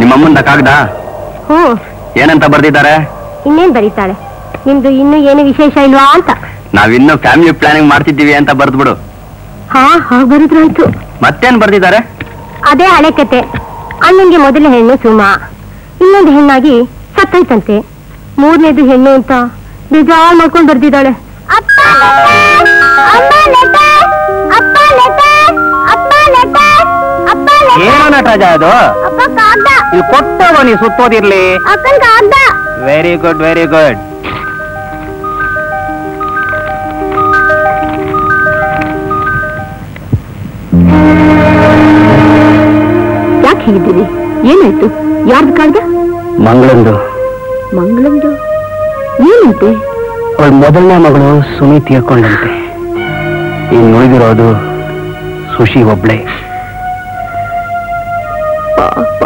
ನಿಮ್ಮಮ್ಮಂದ ಕಾಗ್ದ ಹ್ಞೂ ಏನಂತ ಬರ್ದಿದ್ದಾರೆ ಇನ್ನೇನ್ ಬರೀತಾಳೆ ನಿಮ್ದು ಇನ್ನು ಏನು ವಿಶೇಷ ಇಲ್ವಾ ಅಂತ ನಾವಿನ್ನೂ ಫ್ಯಾಮಿಲಿ ಪ್ಲಾನಿಂಗ್ ಮಾಡ್ತಿದ್ದೀವಿ ಅಂತ ಬರ್ದ್ಬಿಡು ಹಾ ಹಾಗೆ ಬರಿದ್ರಾಯ್ತು ಮತ್ತೇನ್ ಬರ್ದಿದ್ದಾರೆ ಅದೇ ಹಳೆ ಕತೆ ಅಣ್ಣಂಗೆ ಮೊದಲ ಹೆಣ್ಣು ಸುಮ ಇನ್ನೊಂದು ಹೆಣ್ಣಾಗಿ ಸತ್ತೈತಂತೆ ಮೂರನೇದು ಹೆಣ್ಣು ಅಂತ ಬೇಜಾರ್ ಮಾಡ್ಕೊಂಡ್ ಬರ್ದಿದ್ದಾಳೆ ಏನು ನಟರಾಜ ಅದು ಇಲ್ಲಿ ಕೊಟ್ಟವ ನೀ ಸುತ್ತೋದಿರ್ಲಿ ವೆರಿ ಗುಡ್ ವೆರಿ ಗುಡ್ ಯಾಕೆ ಹೀಗಿದ್ದೀರಿ ಏನಾಯ್ತು ಯಾರ್ದು ಕಾಗ್ದ ಮಂಗಳಂದು ಮಂಗಳಂದು ಏನಂತೆ ಅವಳ ಮೊದಲನೇ ಮಗಳು ಸುಮಿ ತೀರ್ಕೊಂಡಂತೆ ಇನ್ನು ಉಳಿದಿರೋದು ಸುಶಿ ಒಬ್ಳೆ ಪಾಪ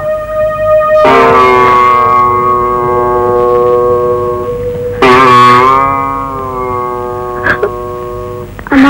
ಅಮ್ಮ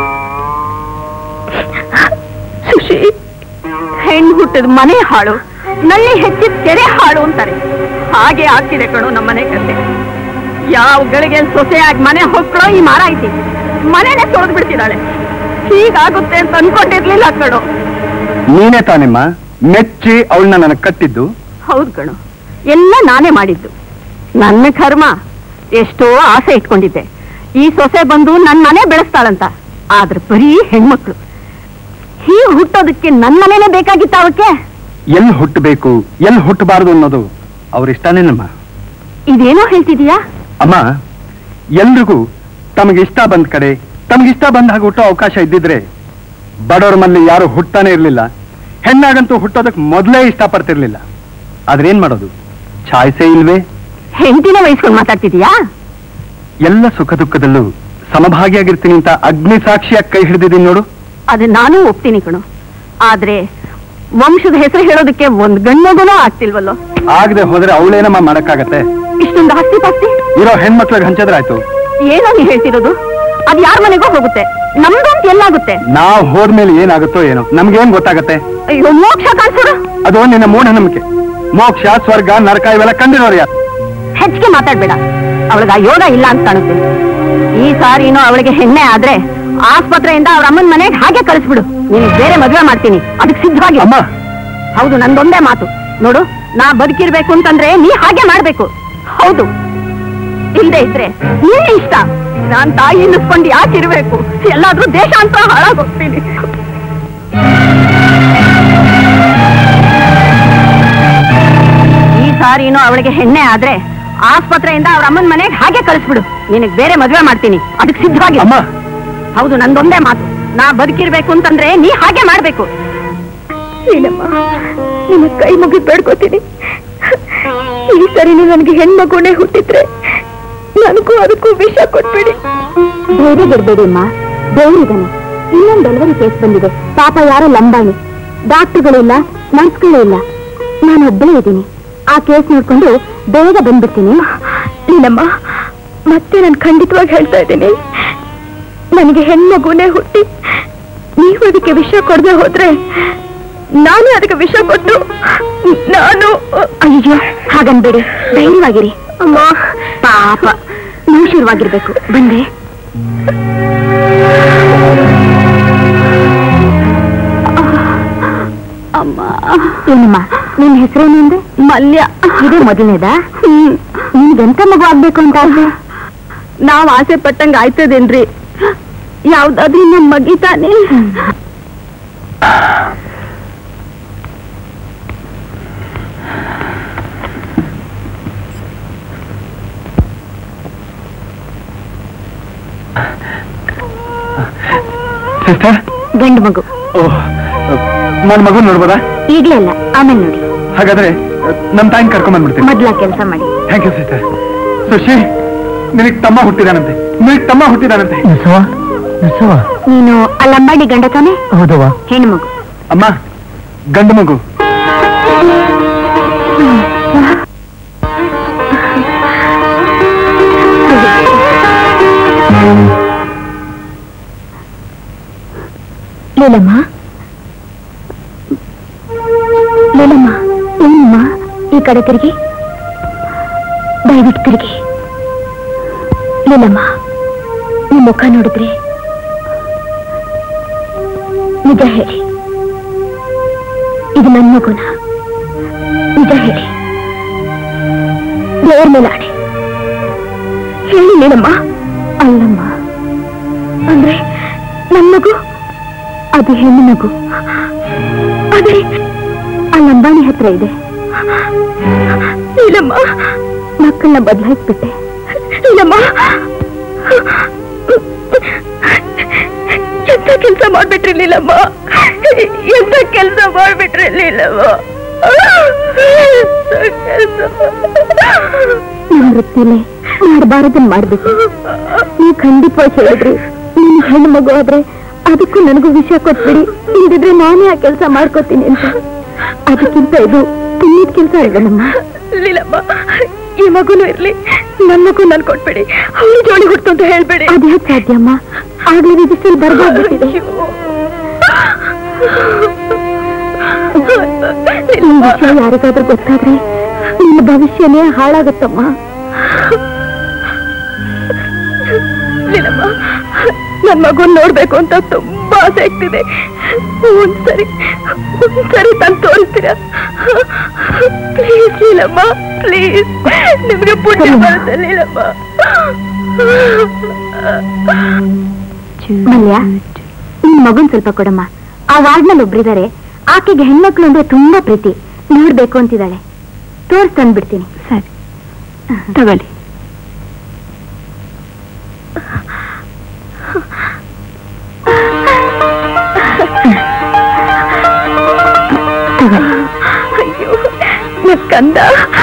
ಸುಶಿ ಹೆಣ್ಣು ಹುಟ್ಟದ ಮನೆ ಹಾಳು ನಲ್ಲಿ ಹೆಚ್ಚಿದ ಕೆರೆ ಹಾಳು ಅಂತಾರೆ ಹಾಗೆ ಆಗ್ತಿದೆ ಕಣು ನಮ್ಮ ಮನೆ ಕತೆ ಯಾವ ಗಳಿಗೆ ಸೊಸೆಯಾಗಿ ಮನೆ ಹೊಕ್ಕಳೋ ಈ ಮಾರ ಐತಿ ಮನೆನೇ ತೊಳೆದು ಬಿಡ್ತಿದ್ದಾಳೆ ಹೀಗಾಗುತ್ತೆ ಅಂತ ಅನ್ಕೊಂಡಿರ್ಲಿಲ್ಲ ಕಣು ನೀನೇ ತಾನಿಮ್ಮ ಮೆಚ್ಚಿ ಅವಳನ್ನ ನನಗೆ ಕಟ್ಟಿದ್ದು ಹೌದು ಕಣು ಎಲ್ಲ ನಾನೇ ಮಾಡಿದ್ದು ನನ್ನ ಕರ್ಮ ಎಷ್ಟೋ ಆಸೆ ಇಟ್ಕೊಂಡಿದ್ದೆ ಈ ಸೊಸೆ ಬಂದು ನನ್ನ ಮನೆ ಬೆಳೆಸ್ತಾಳಂತ ಆದ್ರೆ ಬರೀ ಹೆಣ್ಮಕ್ಳು ಹೀಗೆ ಹುಟ್ಟೋದಕ್ಕೆ ನನ್ನ ಮನೆನೇ ಬೇಕಾಗಿತ್ತ ಅವಕ್ಕೆ ಎಲ್ಲಿ ಹುಟ್ಟಬೇಕು ಎಲ್ಲಿ ಹುಟ್ಟಬಾರದು ಅನ್ನೋದು ಅವ್ರ ಇಷ್ಟನೇನಮ್ಮ ಇದೇನೋ ಹೇಳ್ತಿದೀಯಾ ಅಮ್ಮ ಎಲ್ರಿಗೂ ತಮಗೆ ಇಷ್ಟ ಬಂದ ಕಡೆ ತಮಗಿಷ್ಟ ಬಂದ ಹಾಗೆ ಹುಟ್ಟೋ ಅವಕಾಶ ಇದ್ದಿದ್ರೆ ಬಡವ್ರ ಮನೇಲಿ ಯಾರು ಹುಟ್ಟಾನೇ ಇರಲಿಲ್ಲ ಹೆಣ್ಣಾಗಂತೂ ಹುಟ್ಟೋದಕ್ಕೆ ಮೊದಲೇ ಇಷ್ಟಪಡ್ತಿರ್ಲಿಲ್ಲ ಆದ್ರೆ ಏನ್ ಮಾಡೋದು ಛಾಯ್ಸೇ ಇಲ್ವೇ ಹೆಂಡತಿನೇ ವಹಿಸ್ಕೊಂಡು ಮಾತಾಡ್ತಿದೀಯಾ ಎಲ್ಲ ಸುಖ ದುಃಖದಲ್ಲೂ ಸಮಭಾಗಿಯಾಗಿರ್ತೀನಿ ಅಂತ ಅಗ್ನಿ ಸಾಕ್ಷಿಯಾಗಿ ಕೈ ಹಿಡಿದಿದ್ದೀನಿ ನೋಡು ಅದು ನಾನು ಒಪ್ತೀನಿ ಕಣು ಆದ್ರೆ ವಂಶದ ಹೆಸರು ಹೇಳೋದಕ್ಕೆ ಒಂದ್ ಗಂಡಗೂನೂ ಆಗ್ತಿಲ್ವಲ್ಲೋ ಆಗದೆ ಹೋದ್ರೆ ಅವಳೇನಮ್ಮ ಮಾಡಕ್ಕಾಗತ್ತೆ ಇಷ್ಟೊಂದು ಆಸ್ತಿ ಪಾಸ್ತಿ ಇರೋ ಹೆಣ್ಮಕ್ಳಿಗೆ ಹಂಚದ್ರಾಯ್ತು ಏನೋ ನೀ ಹೇಳ್ತಿರೋದು ಅದ್ ಯಾರ ಮನೆಗೋ ಹೋಗುತ್ತೆ ನಮ್ದು ಅಂತ ಎಲ್ಲಾಗುತ್ತೆ ನಾವ್ ಹೋದ್ಮೇಲೆ ಏನಾಗುತ್ತೋ ಏನೋ ನಮ್ಗೇನ್ ಗೊತ್ತಾಗತ್ತೆ ಅಯ್ಯೋ ಮೋಕ್ಷ ಕಾಣಿಸೋರು ಅದು ನಿನ್ನ ಮೂಢನಂಬಿಕೆ ಮೋಕ್ಷ ಸ್ವರ್ಗ ನರಕ ಇವೆಲ್ಲ ಕಂಡಿರೋರು ಯಾರು ಹೆಚ್ಚಿಗೆ ಮಾತಾಡ್ಬೇಡ ಅವಳಿಗೆ ಆ ಯೋಗ ಇಲ್ಲ ಅಂತ ಕಾಣುತ್ತೆ ಈ ಸಾರಿನೂ ಅವಳಿಗೆ ಹೆಣ್ಣೆ ಆದ್ರೆ ಆಸ್ಪತ್ರೆಯಿಂದ ಅವ್ರ ಅಮ್ಮನ ಮನೆಗೆ ಹಾಗೆ ಕಳಿಸ್ಬಿಡು ನೀನು ಬೇರೆ ಮದುವೆ ಮಾಡ್ತೀನಿ ಅದಕ್ಕೆ ಸಿದ್ಧವಾಗಿ ಅಮ್ಮ ಹೌದು ನಂದೊಂದೇ ಮಾತು ನೋಡು ನಾ ಬದುಕಿರ್ಬೇಕು ಅಂತಂದ್ರೆ ನೀ ಹಾಗೆ ಮಾಡ್ಬೇಕು ಹೌದು ಇಲ್ದೇ ಇದ್ರೆ ನಿನ್ನ ಇಷ್ಟ ನಾನ್ ತಾಯಿ ಅನ್ನಿಸ್ಕೊಂಡು ಯಾಕಿರ್ಬೇಕು ಎಲ್ಲಾದ್ರೂ ದೇಶ ಅಂತ ಹಾಳಾಗೋಗ್ತೀನಿ ಈ ಸಾರಿನೂ ಅವಳಿಗೆ ಹೆಣ್ಣೆ ಆದ್ರೆ ಆಸ್ಪತ್ರೆಯಿಂದ ಅವ್ರ ಅಮ್ಮನ ಮನೆಗೆ ಹಾಗೆ ಕಳಿಸ್ಬಿಡು ನಿನಗ್ ಬೇರೆ ಮದುವೆ ಮಾಡ್ತೀನಿ ಅದಕ್ಕೆ ಸಿದ್ಧವಾಗಿ ಅಮ್ಮ ಹೌದು ನಂದೊಂದೇ ಮಾತು ನಾ ಬದುಕಿರ್ಬೇಕು ಅಂತಂದ್ರೆ ನೀ ಹಾಗೆ ಮಾಡ್ಬೇಕು ಇಲ್ಲಮ್ಮ ನಿಮ್ಮ ಕೈ ಮುಗಿದು ಬೇಡ್ಕೋತೀನಿ ಈ ಸರಿ ನೀವು ನನಗೆ ಹೆಣ್ಮಗುನೇ ಹುಟ್ಟಿದ್ರೆ ನನಗೂ ಅದಕ್ಕೂ ವಿಷ ಕೊಟ್ಬಿಡಿ ಧೈರ್ಯಗಿರ್ಬೇಡಿ ಅಮ್ಮ ದೇವರಿದ್ದಾನೆ ಇನ್ನೊಂದು ಡೆಲಿವರಿ ಕೇಸ್ ಬಂದಿದೆ ಪಾಪ ಯಾರೋ ಲಂಬಾಣಿ ಡಾಕ್ಟರ್ಗಳಿಲ್ಲ ನರ್ಸ್ಗಳೂ ಇಲ್ಲ ನಾನು ಒಬ್ಬಳೇ ಇದ್ದೀನಿ ಆ ಕೇಸ್ ನೋಡ್ಕೊಂಡು ಬೇಗ ಬಂದ್ಬಿಡ್ತೀನಿ ಇಲ್ಲಮ್ಮ ಮತ್ತೆ ನಾನು ಖಂಡಿತವಾಗಿ ಹೇಳ್ತಾ ಇದ್ದೀನಿ ನನಗೆ ಹೆಣ್ಮಗುನೇ ಹುಟ್ಟಿ ನೀವು ಅದಕ್ಕೆ ವಿಷ ಕೊಡದೆ ಹೋದ್ರೆ ನಾನು ಅದಕ್ಕೆ ವಿಷ ಕೊಟ್ಟು ನಾನು ಅಯ್ಯೋ ಹಾಗನ್ಬೇಡಿ ಧೈರ್ಯವಾಗಿರಿ ಅಮ್ಮ ಪಾಪ ನೀವು ಶುರುವಾಗಿರ್ಬೇಕು ಬಂದೆ ಅಮ್ಮ ಏನಮ್ಮ ನಿನ್ ಹೆಸರೇನು ಅಂದೆ ಮಲ್ಯ ಇದು ಮೊದಲನೇದಾ ನಿಮ್ಗೆಂತ ಮಗು ಆಗ್ಬೇಕು ಅಂತ ಆಸೆ ನಾವ್ ಆಸೆ ಪಟ್ಟಂಗ ಆಯ್ತದೇನ್ರಿ ಯಾವ್ದಾದ್ರೂ ನಮ್ ಮಗಿ ತಾನೇ ಸಿಸ್ಟರ್ ಗಂಡು ಮಗು ಓಹ್ ನನ್ನ ಮಗು ನೋಡ್ಬೋದಾ ಈಗ್ಲೇ ಅಲ್ಲ ಆಮೇಲೆ ನೋಡಿ ಹಾಗಾದ್ರೆ ನಮ್ ತಾಯಿನ ಕರ್ಕೊಂಡ್ ಬಂದ್ಬಿಡ್ತೀನಿ ಮೊದ್ಲ ಕೆಲಸ ಮಾಡಿ ಥ್ಯಾಂಕ್ ಯು ಸಿಸ್ಟರ್ ಸುಶಿ ನಿನಗ್ ತಮ್ಮ ಹುಟ್ಟಿದಾನಂತೆ ನಿನಗ್ ತಮ್ಮ ಹುಟ್ಟಿದಾನಂತೆ ನೀನು ಆ ಲಂಬಾಡಿ ಗಂಡ ತಾನೆ ಹೌದವ ಹೆಣ್ಣು ಮಗು ಅಮ್ಮ ಗಂಡು ಮಗು ಲೀಲಮ್ಮ ಲೀಲಮ್ಮ ಏನಮ್ಮ ಕಡೆ ತಿರುಗಿ ದಯವಿಟ್ಟು ತಿರುಗಿ ಲೀಲಮ್ಮ ನಿಮ್ಮ ಮುಖ ನೋಡಿದ್ರೆ ನಿಜ ಹೇಳಿ ಇದು ನನ್ನ ಮಗುನ ನಿಜ ಹೇಳಿ ದೇವ್ರ ಮೇಲೆ ಆಣೆ ಹೇಳಿ ನೀನಮ್ಮ ಅಲ್ಲಮ್ಮ ಅಂದ್ರೆ ನನ್ನ ಮಗು ಅದು ಹೆಣ್ಣು ಮಗು ಅದೇ ಆ ಲಂಬಾಣಿ ಹತ್ರ ಇದೆ ಇಲ್ಲಮ್ಮ ಮಕ್ಕಳನ್ನ ಬದಲಾಯಿಸ್ಬಿಟ್ಟೆ ಇಲ್ಲಮ್ಮ ಎಂತ ಕೆಲಸ ಮಾಡ್ಬಿಟ್ರಿರ್ಲಿಲ್ಲಮ್ಮ ಎಂತ ಕೆಲಸ ಮಾಡ್ಬಿಟ್ರಿರ್ಲಿಲ್ಲಮ್ಮ ನಮ್ಮ ವೃತ್ತಿಲೇ ಮಾಡಬಾರದನ್ನ ಮಾಡ್ಬಿಟ್ಟು ನೀವು ಖಂಡಿತವಾಗಿ ಹೇಳಿದ್ರಿ ನಿಮ್ ಹೆಣ್ಣು ಮಗು ಆದ್ರೆ ಅದಕ್ಕೂ ನನಗೂ ವಿಷಯ ಕೊಟ್ಬಿಡಿ ಇಲ್ದಿದ್ರೆ ನಾನೇ ಆ ಕೆಲಸ ಮಾಡ್ಕೋತೀನಿ ಅಂತ ಅದಕ್ಕಿಂತ ಇದು ಪುಣ್ಯದ ಕೆಲಸ ಅಲ್ವೇನಮ್ಮ ಲೀಲಮ್ಮ ಈ ಮಗುನು ಇರ್ಲಿ ನನ್ನ ಮಗು ನನ್ ಕೊಟ್ಬಿಡಿ ಅವಳು ಜೋಡಿ ಹುಟ್ಟು ಅಂತ ಹೇಳ್ಬೇಡಿ ಅದೇ ಸಾಧ್ಯ ಅಮ್ಮ ಆಗ್ಲೇ ರಿಜಿಸ್ಟರ್ ಬರ್ಬೋಗ್ಬಿಟ್ಟಿದೆ ಈ ವಿಷಯ ಯಾರಿಗಾದ್ರೂ ಗೊತ್ತಾದ್ರೆ ನಿನ್ನ ಭವಿಷ್ಯನೇ ಹಾಳಾಗತ್ತಮ್ಮ ಲೀಲಮ್ಮ ನನ್ ಮಗುನ್ ನೋಡ್ಬೇಕು ಅಂತ ತುಂಬಾ ಆಸೆ ಆಗ್ತಿದೆ ಒಂದ್ಸರಿ ಒಂದ್ಸರಿ ತಂದು ತೋರಿಸ್ತೀರಾ ಪ್ಲೀಸ್ ಲೀಲಮ್ಮ ಪ್ಲೀಸ್ ನಿಮ್ಗೆ ಪುಣ್ಯ ಬರುತ್ತೆ ಲೀಲಮ್ಮ ಮಲ್ಯ ನಿನ್ ಮಗನ್ ಸ್ವಲ್ಪ ಕೊಡಮ್ಮ ಆ ವಾರ್ಡ್ನಲ್ಲಿ ಒಬ್ರಿದ್ದಾರೆ ಆಕೆಗೆ ಹೆಣ್ಮಕ್ಳು ಅಂದ್ರೆ ತುಂಬಾ ಪ್ರೀತಿ ನೋಡ್ಬೇಕು ಅಂತಿದ್ದಾಳೆ ತೋರ್ಸ್ ತಂದ್ಬಿಡ್ತೀನಿ ಸರಿ ತಗೊಳ್ಳಿ ತಗೊಳ್ಳಿ ಅಯ್ಯೋ ನನ್ ಕಂದ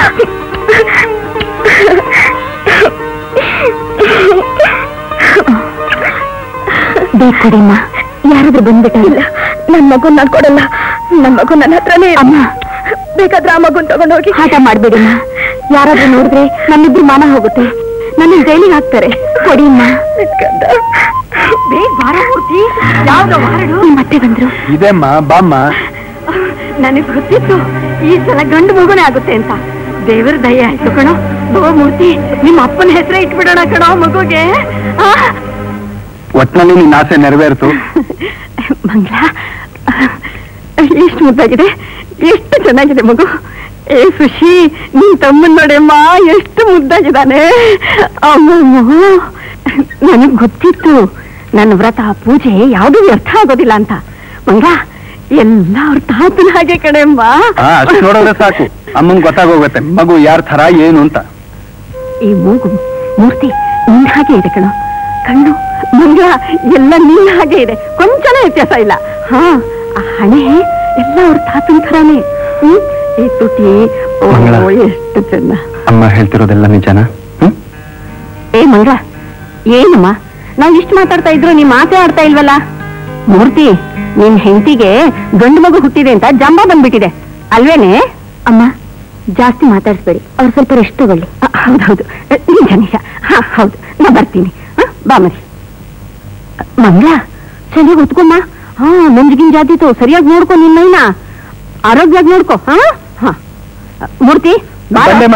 ಬೇಕು ಕೊಡಿಮ್ಮ ಯಾರಾದ್ರೂ ಬಂದ್ಬಿಟ್ಟ ಇಲ್ಲ ನನ್ ಮಗುನ್ ನಾನ್ ಕೊಡಲ್ಲ ನನ್ ಮಗು ನನ್ನ ಹತ್ರನೇ ಇದೆ. ಅಮ್ಮ ಬೇಕಾದ್ರೆ ಆ ಮಗುನ್ ತಗೊಂಡೋಗಿ ಆಟ ಮಾಡ್ಬೇಡಿಮ್ಮ ಯಾರಾದ್ರೂ ನೋಡಿದ್ರೆ ನನ್ನಿಬ್ರು ಮಾನ ಹೋಗುತ್ತೆ ನನ್ನ ಜೈಲಿಗೆ ಹಾಕ್ತಾರೆ ಕೊಡಿಮ್ಮ ನನ್ ಕಂದ ಬೇಗ ಬಾರ ಪೂರ್ತಿ ಯಾವ್ದೋ ವಾರಡು ನಿಮ್ಮ ಮತ್ತೆ ಬಂದ್ರು ಇದೆಮ್ಮ ಬಾಮ್ಮ ನನಗೆ ಗೊತ್ತಿತ್ತು ಈ ಸಲ ಗಂಡು ಮಗುನೇ ಆಗುತ್ತೆ ಅಂತ ದೇವರ ದಯ ಆಯ್ತು ಕಣೋ ಓ ಮೂರ್ತಿ ನಿಮ್ಮ ಅಪ್ಪನ ಹೆಸರೇ ಇಟ್ಬಿಡೋಣ ಕಣೋ ಮಗುಗೆ ಆ? ಒಟ್ನಲ್ಲಿ ನಿನ್ನ ಆಸೆ ನೆರವೇರ್ತು ಮಂಗಳ ಎಷ್ಟು ಮುದ್ದಾಗಿದೆ ಎಷ್ಟು ಚೆನ್ನಾಗಿದೆ ಮಗು ಏ ಸುಶಿ ನಿನ್ ತಮ್ಮನ್ ನೋಡಮ್ಮ ಎಷ್ಟು ಮುದ್ದಾಗಿದ್ದಾನೆ ಅಮ್ಮಮ್ಮ ನನಗ್ ಗೊತ್ತಿತ್ತು ನನ್ನ ವ್ರತ ಪೂಜೆ ಯಾವುದೂ ವ್ಯರ್ಥ ಆಗೋದಿಲ್ಲ ಅಂತ ಮಂಗ ಎಲ್ಲ ಅವ್ರ ತಾತನ ಹಾಗೆ ಕಣೆಮ್ಮ ಹಾ ಅಷ್ಟು ನೋಡಿದ್ರೆ ಸಾಕು ಅಮ್ಮನ್ ಗೊತ್ತಾಗೋಗುತ್ತೆ ಮಗು ಯಾರ ಥರ ಏನು ಅಂತ ಈ ಮೂಗು ಮೂರ್ತಿ ನಿನ್ ಹಾಗೆ ಇದೆ ಕಣೋ ಕಣ್ಣು ಮಂಗ ಎಲ್ಲ ನಿನ್ನ ಹಾಗೆ ಇದೆ ಕೊಂಚನೇ ವ್ಯತ್ಯಾಸ ಇಲ್ಲ ಹಾ ಆ ಹಣೆ ಎಲ್ಲ ಅವ್ರ ತಾತನ ಥರಾನೇ ಹ್ಮ್ ಈ ತುಟಿ ಓ ಮಂಗಳ. ಎಷ್ಟು ಚೆನ್ನ ಅಮ್ಮ ಹೇಳ್ತಿರೋದೆಲ್ಲ ನಿಜನ ಹ್ಮ್ ಏ ಮಂಗ ಏನಮ್ಮ ನಾವ್ ಇಷ್ಟು ಮಾತಾಡ್ತಾ ಇದ್ರು ನೀ ಮಾತೇ ಆಡ್ತಾ ಇಲ್ವಲ್ಲ ಮೂರ್ತಿ ನಿನ್ ಹೆಂಡತಿಗೆ ಗಂಡು ಮಗು ಹುಟ್ಟಿದೆ ಅಂತ ಜಂಬ ಬಂದ್ಬಿಟ್ಟಿದೆ ಅಲ್ವೇನೆ ಅಮ್ಮ ಜಾಸ್ತಿ ಮಾತಾಡಿಸ್ಬೇಡಿ ಅವ್ರು ಸ್ವಲ್ಪ ರೆಸ್ಟ್ ತಗೊಳ್ಳಿ ಹೌದೌದು ನಿಜ ನಿಜ ಹಾ ಹೌದು ನಾ ಬರ್ತೀನಿ ಹ, ಬಾ ಮರಿ ಮಂಗ ಚೆನ್ನಾಗಿ ಹೊತ್ಕೊಮ್ಮ ಹಾ ನಂಜಿಗಿನ್ ಜಾತಿತ್ತು ಸರಿಯಾಗಿ ನೋಡ್ಕೊ ನಿನ್ನೈನ ಆರೋಗ್ಯವಾಗಿ ನೋಡ್ಕೊ ಹಾ ಹಾ ಮೂರ್ತಿ ಬಾರ. ಬಂದೆಮ್ಮ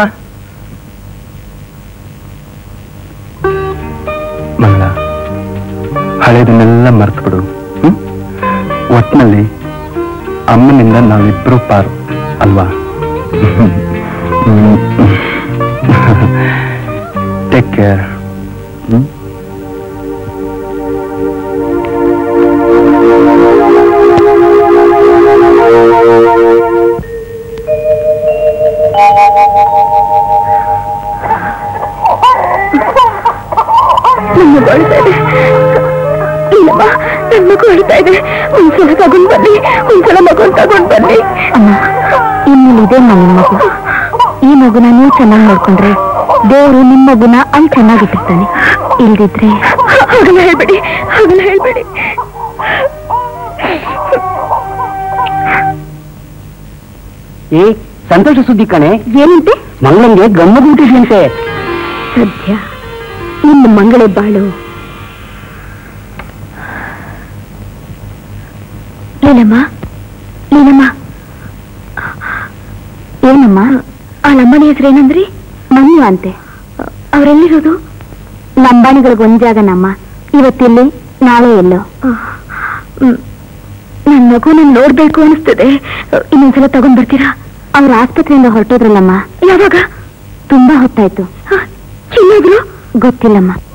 ಮಂಗಳ ಹಳೇದನ್ನೆಲ್ಲ ಮರ್ತು ಬಿಡು ಹ್ಮ್ ಒಟ್ನಲ್ಲಿ ಅಮ್ಮನಿಂದ ನಾವಿಬ್ರು ಪಾರು ಅಲ್ವಾ ಟೇಕ್ ಕೇರ್ ಹ್ಮ್ ನನ್ನ ಮಗು ಅಳ್ತಾ ಇದೆ ಇಲ್ಲಮ್ಮ ನನ್ನ ಮಗು ಅಳ್ತಾ ಇದೆ ಒಂದ್ಸಲ ತಗೊಂಡ್ ಬನ್ನಿ ಒಂದ್ಸಲ ಮಗುನ್ ತಗೊಂಡ್ ಬನ್ನಿ ಅಮ್ಮ ಇನ್ನು ಇದೆ ನನ್ನ ಮಗು ಈ ಮಗುನ ನೀವು ಚೆನ್ನಾಗಿ ನೋಡ್ಕೊಂಡ್ರೆ ದೇವರು ನಿಮ್ಮ ಮಗುನ ಅಲ್ಲಿ ಚೆನ್ನಾಗಿಟ್ಟಿರ್ತಾನೆ ಇಲ್ದಿದ್ರೆ ಹಾಗೆಲ್ಲ ಹೇಳ್ಬೇಡಿ ಹಾಗೆಲ್ಲ ಹೇಳ್ಬೇಡಿ ಏ ಸಂತೋಷ ಸುದ್ದಿ ಕಣೆ ಏನಂತೆ ಮಂಗಳಂಗೆ ಗಮ್ಮ ಬಿಟ್ಟಿದ್ಯಂತೆ ಸದ್ಯ ನಿನ್ನ ಮಂಗಳೇ ಬಾಳು ಲೀಲಮ್ಮ ಲೀಲಮ್ಮ ಏನಮ್ಮ ಆ ಲಂಬಾಣಿ ಹೆಸರು ಏನಂದ್ರಿ ಮನ್ಯು ಅಂತೆ ಅವರೆಲ್ಲಿರೋದು ಲಂಬಾಣಿಗಳಿಗೆ ಒಂದ್ ಜಾಗನಮ್ಮ ಇವತ್ತಿಲ್ಲಿ ನಾಳೆ ಎಲ್ಲೋ ನನ್ನ ಮಗು ನಾನು ನೋಡ್ಬೇಕು ಅನಿಸ್ತದೆ ಇನ್ನೊಂದ್ಸಲ ತಗೊಂಡ್ ಬರ್ತೀರಾ ಅವ್ರ ಆಸ್ಪತ್ರೆಯಿಂದ ಹೊರಟೋದ್ರಲ್ಲಮ್ಮ ಯಾವಾಗ ತುಂಬಾ ಹೊತ್ತಾಯ್ತು ಚಿನ್ನೋದ್ರು ಗೊತ್ತಿಲ್ಲಮ್ಮ